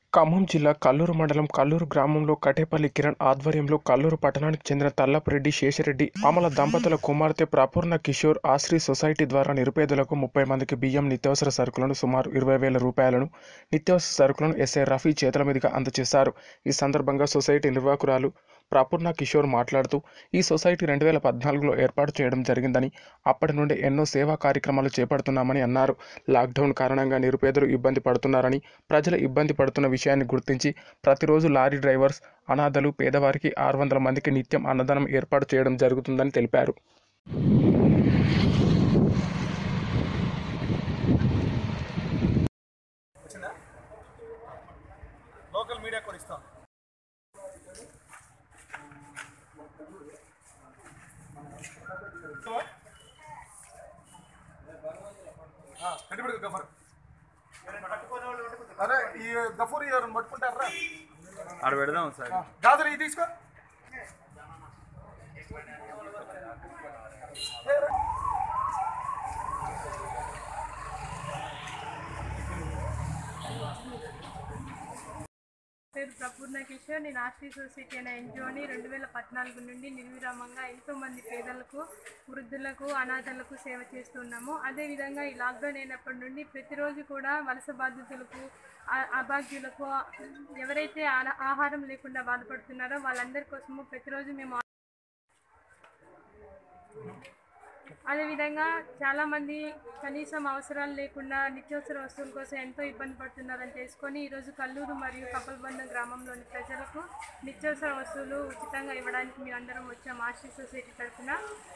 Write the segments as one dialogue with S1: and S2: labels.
S1: ఖమ్మం జిల్లా కల్లూరు మండలం కల్లూరు గ్రామంలో కటేపల్లి కిరణ్ ఆధ్వర్యంలో కల్లూరు పట్టణానికి చెందిన తల్లపురెడ్డి శేషరెడ్డి అమల దంపతుల కుమార్తె ప్రపూర్ణ కిషోర్ ఆశ్రీ సొసైటీ ద్వారా నిరుపేదలకు ముప్పై మందికి బియ్యం నిత్యావసర సరుకులను సుమారు ఇరవై వేల రూపాయలను నిత్యావసర సరుకులను ఎస్ఐ రఫీ చేతుల మీదుగా అందజేశారు ఈ సందర్భంగా సొసైటీ నిర్వాహకురాలు ప్రపూర్ణ కిషోర్ మాట్లాడుతూ ఈ సొసైటీ రెండు వేల పద్నాలుగులో ఏర్పాటు చేయడం జరిగిందని అప్పటి నుండి ఎన్నో సేవా కార్యక్రమాలు చేపడుతున్నామని అన్నారు లాక్డౌన్ కారణంగా నిరుపేదలు ఇబ్బంది పడుతున్నారని ప్రజలు ఇబ్బంది పడుతున్న విషయాన్ని గుర్తించి ప్రతిరోజు లారీ డ్రైవర్స్ అనాథలు పేదవారికి ఆరు వందల మందికి నిత్యం అన్నదానం ఏర్పాటు చేయడం జరుగుతుందని తెలిపారు
S2: వచ్చిందా లోకల్ మీడియా కూడా ఇస్తాం ఆ, కట్టిపెడుకు గఫర్ అరే ఈ గఫూర్ ఎవరిని పట్టుకుంటారా
S3: ఆడ పెడదాం సార్
S2: గాజర్ ఇది తీసుకో
S4: పేరు ప్రపూర్ణ కిషోర్ నేను ఆశ్రీ సొసైటీ అనే ఎన్జిఓని రెండు వేల పద్నాలుగు నుండి నిర్విరామంగా ఎంతోమంది పేదలకు వృద్ధులకు అనాథలకు సేవ చేస్తున్నాము అదేవిధంగా ఈ లాక్డౌన్ అయినప్పటి నుండి ప్రతిరోజు కూడా వలస బాధితులకు ఆ- అభాగ్యులకు ఎవరైతే ఆన- ఆహారం లేకుండా బాధపడుతున్నారో వాళ్ళందరి కోసము ప్రతిరోజు మేము అదేవిధంగా చాలామంది కనీసం అవసరాలు లేకుండా నిత్యావసర వస్తువుల కోసం ఎంతో ఇబ్బంది పడుతున్నారని తెలుసుకొని ఈరోజు కల్లూరు మరియు కప్పలబంద గ్రామంలోని ప్రజలకు నిత్యావసర వస్తువులు ఉచితంగా ఇవ్వడానికి మేమందరం వచ్చాం ఆశ్రీ సొసైటీ తరఫున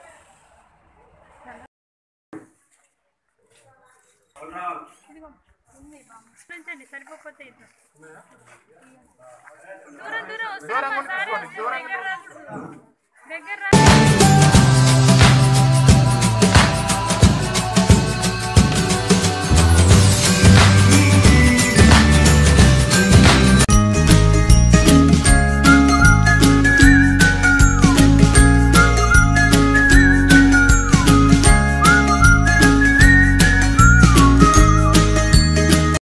S4: ఇదిగో, ఉంది బామ్మ. ఉంచండి సరిపోతే ఇద్దాం దూరం దూరం వస్తారు